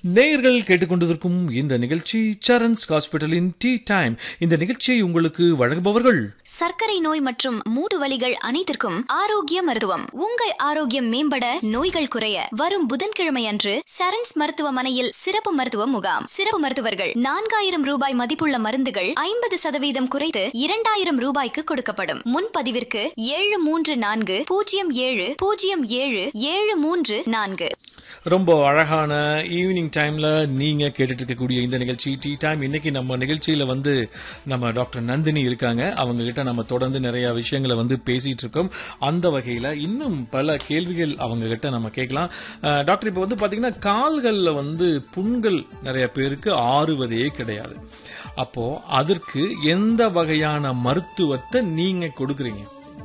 நேயர்கள் கேட்டுக்கொண்டிருக்கும் இந்த நிகழ்ச்சி சரண்ஸ் ஹாஸ்பிட்டலின் டீ டைம் இந்த நிகழ்ச்சியை உங்களுக்கு வழங்குபவர்கள் சர்க்கரை நோய் மற்றும் மூட்டு வலிகள் அனைத்திற்கும் ஆரோக்கிய மருத்துவம் உங்கள் ஆரோக்கியம் மேம்பட நோய்கள் குறைய வரும் புதன்கிழமை அன்று சரண்ஸ் மருத்துவமனையில் சிறப்பு மருத்துவ முகாம் சிறப்பு மருத்துவர்கள் நான்காயிரம் ரூபாய் மதிப்புள்ள மருந்துகள் ஐம்பது சதவீதம் குறைத்து இரண்டாயிரம் ரூபாய்க்கு கொடுக்கப்படும் முன்பதிவிற்கு ஏழு மூன்று நான்கு பூஜ்ஜியம் ஏழு பூஜ்ஜியம் ஏழு ஏழு மூன்று நான்கு ரொம்ப அழகான ஈவினிங் டைம்ல நீங்க கேட்டுட்டு இருக்கக்கூடிய இந்த நிகழ்ச்சி டீ டைம் இன்னைக்கு நம்ம நிகழ்ச்சியில வந்து நம்ம டாக்டர் நந்தினி இருக்காங்க அவங்க கிட்ட நம்ம தொடர்ந்து நிறைய விஷயங்களை வந்து பேசிட்டு இருக்கோம் அந்த வகையில இன்னும் பல கேள்விகள் அவங்க கிட்ட நம்ம கேட்கலாம் அஹ், டாக்டர் இப்ப வந்து பாத்தீங்கன்னா கால்கள்ல வந்து புண்கள் நிறைய பேருக்கு ஆறுவதே கிடையாது அப்போ அதற்கு எந்த வகையான மருத்துவத்தை நீங்க கொடுக்குறீங்க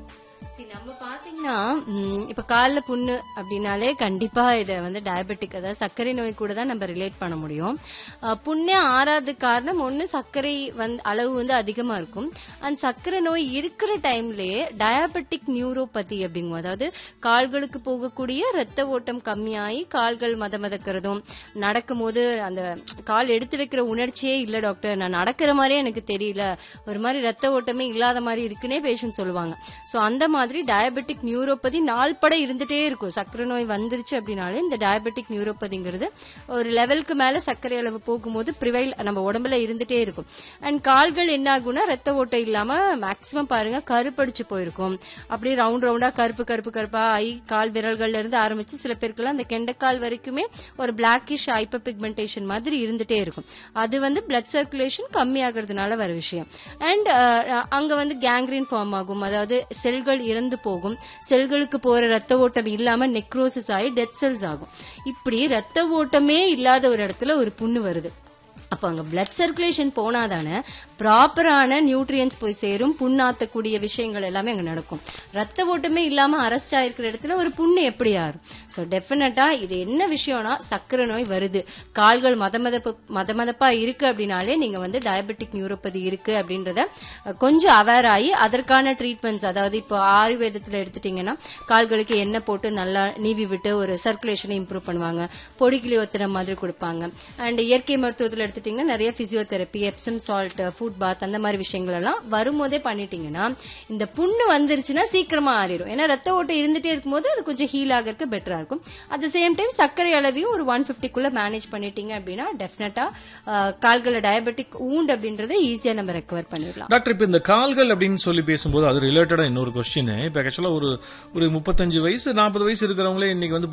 சரி நம்ம பாத்தீங்கன்னா ம், இப்ப கால்ல புண்ணு அப்படின்னாலே கண்டிப்பா இதை வந்து டயபெட்டிக் அதாவது சர்க்கரை நோய் கூட தான் நம்ம ரிலேட் பண்ண முடியும் அஹ், புண்ணே ஆறாத காரணம் ஒண்ணு சர்க்கரை வந்து அளவு வந்து அதிகமா இருக்கும் அந்த சர்க்கரை நோய் இருக்கிற டைம்லயே டயபெட்டிக் நியூரோபதி அப்படிங்கும் அதாவது கால்களுக்கு போகக்கூடிய ரத்த ஓட்டம் கம்மியாகி கால்கள் மத மதக்கிறதும் நடக்கும்போது அந்த கால் எடுத்து வைக்கிற உணர்ச்சியே இல்ல டாக்டர் நான் நடக்கிற மாதிரியே எனக்கு தெரியல ஒரு மாதிரி ரத்த ஓட்டமே இல்லாத மாதிரி இருக்குன்னே பேஷண்ட் சொல்லுவாங்க சோ அந்த மாதிரி டயபெட்டிக் நியூரோபதி நாள்பட இருந்துட்டே இருக்கும் சர்க்கரை நோய் வந்துருச்சு அப்படின்னாலே இந்த டயபெட்டிக் நியூரோபதிங்கிறது ஒரு லெவலுக்கு மேல சர்க்கரை அளவு போகும்போது ப்ரிவைல் நம்ம உடம்புல இருந்துட்டே இருக்கும் அண்ட் கால்கள் என்ன ஆகும்னா ரத்த ஓட்டம் இல்லாம மேக்சிமம் பாருங்க கருப்படிச்சு போயிருக்கும் அப்படியே ரவுண்ட் ரவுண்டா கருப்பு கருப்பு கருப்பா ஐ கால் விரல்கள்ல இருந்து ஆரம்பிச்சு சில பேருக்குலாம் அந்த கெண்டைக்கால் வரைக்குமே ஒரு பிளாக்கிஷ் ஹைப்பர் பிக்மெண்டேஷன் மாதிரி இருந்துட்டே இருக்கும் அது வந்து பிளட் சர்க்குலேஷன் கம்மி ஆகுறதுனால வர விஷயம் அண்ட் அங்க வந்து கேங்க்ரீன் ஃபார்ம் ஆகும் அதாவது செல்கள் இறந்து போகும் செல்களுக்கு போற ரத்த ஓட்டம் இல்லாம நெக்ரோசிஸ் ஆகி டெத் செல்ஸ் ஆகும் இப்படி ரத்த ஓட்டமே இல்லாத ஒரு இடத்துல ஒரு புண்ணு வருது அப்போ அங்கே பிளட் சர்க்குலேஷன் போனாதானே ப்ராப்பரான நியூட்ரியன்ஸ் போய் சேரும் புண்ணாத்தக்கூடிய விஷயங்கள் எல்லாமே அங்கே நடக்கும் ரத்த ஓட்டமே இல்லாமல் அரெஸ்ட் ஆயிருக்கிற இடத்துல ஒரு புண்ணு எப்படி ஆறும் ஸோ டெஃபினட்டாக இது என்ன விஷயம்னா சர்க்கரை நோய் வருது கால்கள் மத மதப்பு மத மதப்பா இருக்கு அப்படின்னாலே நீங்கள் வந்து டயபெட்டிக் நியூரோபதி இருக்கு அப்படின்றத அஹ், கொஞ்சம் அவேர் ஆகி அதற்கான ட்ரீட்மெண்ட்ஸ் அதாவது இப்போ ஆயுர்வேதத்தில் எடுத்துட்டீங்கன்னா கால்களுக்கு எண்ணெய் போட்டு நல்லா நீவி விட்டு ஒரு சர்க்குலேஷனை இம்ப்ரூவ் பண்ணுவாங்க பொடிக்கிளி ஒத்துற மாதிரி கொடுப்பாங்க அண்ட் இயற்கை மருத்துவத்தில் எடுத்துட்டீங்கன்னா நிறைய physiotherapy Epsom salt foot bath அந்த மாதிரி விஷயங்கள் எல்லாம் வரும்போதே பண்ணிட்டீங்கன்னா இந்த புண்ணு வந்துருச்சுன்னா சீக்கிரமா ஆறிடும் ஏன்னா ரத்த ஓட்டம் இருந்துட்டே இருக்கும்போது அது கொஞ்சம் ஹீல் ஆகிறதுக்கு பெட்டரா இருக்கும் அட் த சேம் டைம் சர்க்கரை அளவையும் ஒரு ஒன் ஃபிஃப்டிக்குள்ள மேனேஜ் பண்ணிட்டீங்க அப்படின்னா டெஃபினட்டா கால்கள டயபெட்டிக் ஊண்ட் அப்படின்றத ஈஸியா நம்ம ரெக்கவர் பண்ணிடலாம் டாக்டர் இப்ப இந்த கால்கள் அப்படின்னு சொல்லி பேசும்போது அது ரிலேட்டடா இன்னொரு கொஸ்டின் இப்ப ஆக்சுவலா ஒரு ஒரு முப்பத்தஞ்சு வயசு நாற்பது வயசு இருக்கிறவங்களே இன்னைக்கு வந்து